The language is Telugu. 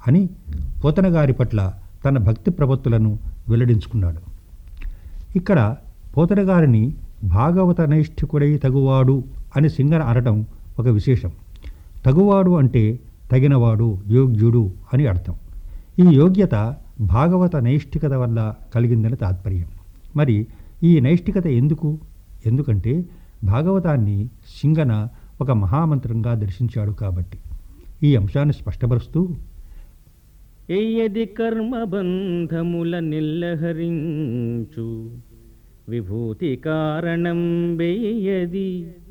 అని పోతనగారి పట్ల తన భక్తి ప్రవత్తులను వెల్లడించుకున్నాడు ఇక్కడ పోతనగారిని భాగవత నైష్ఠికుడై తగువాడు అని సింగర అనటం ఒక విశేషం తగువాడు అంటే తగినవాడు యోగ్యుడు అని అర్థం ఈ యోగ్యత భాగవత నైష్ఠికత వల్ల కలిగిందని తాత్పర్యం మరి ఈ నైష్ఠికత ఎందుకు ఎందుకంటే భాగవతాన్ని సింగన ఒక మహామంత్రంగా దర్శించాడు కాబట్టి ఈ అంశాన్ని స్పష్టపరుస్తూ ఎయ్యది కర్మబంధముల నిల్లహరించు విభూతి కారణం వెయ్యది